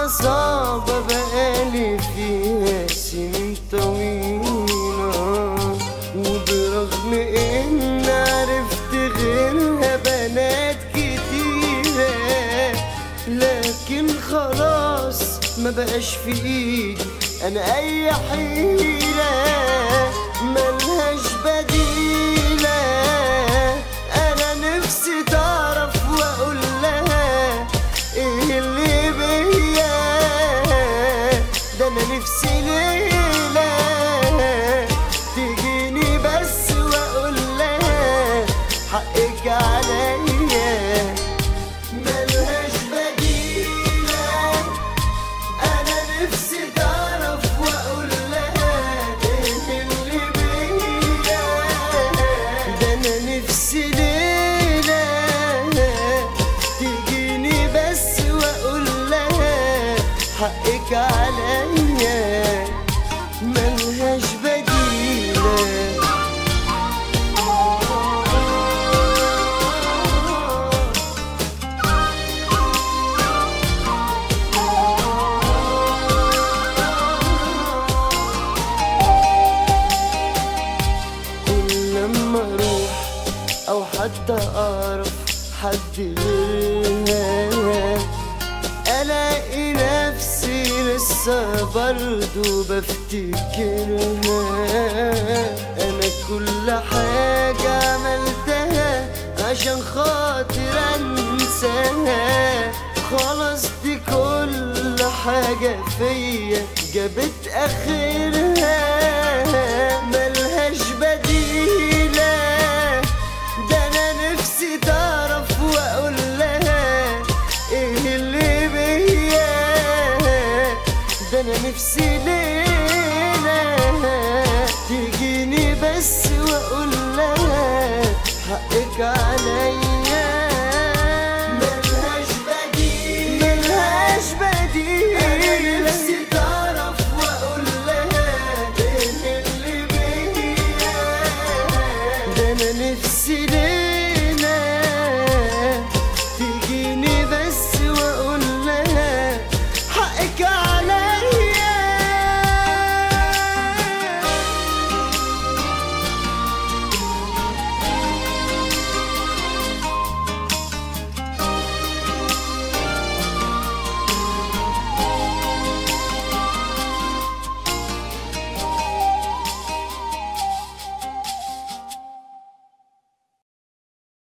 صعبة بقالي فيها سنين طويلة وبرغم إن عرفت غيرها بنات كتيرة لكن خلاص ما بقاش في إيدي أنا أي حيلة ملهاش بديلة أنا نفسي تعرف وأقول لها إيه اللي بيا ده أنا نفسي ليلة تجيني بس وأقول لها حقك عليا ملهاش بديلة أنا نفسي تعرف وأقول لها إيه اللي بيا ده أنا نفسي ليلة تجيني بس وأقول لها حقك عليا ملهاش بديلة كل لما اروح او حتى اعرف حد غيرها الاقي نفسي لسه برضو بفتكرها انا كل حاجة عملتها عشان خاطر انساها خلاص دي كل حاجة فيا جابت اخرها ملهاش بديلة ده انا نفسي تعرف واقول لها ايه اللي بيا ده انا نفسي ليلة تجيني بس واقول لها حقك عليا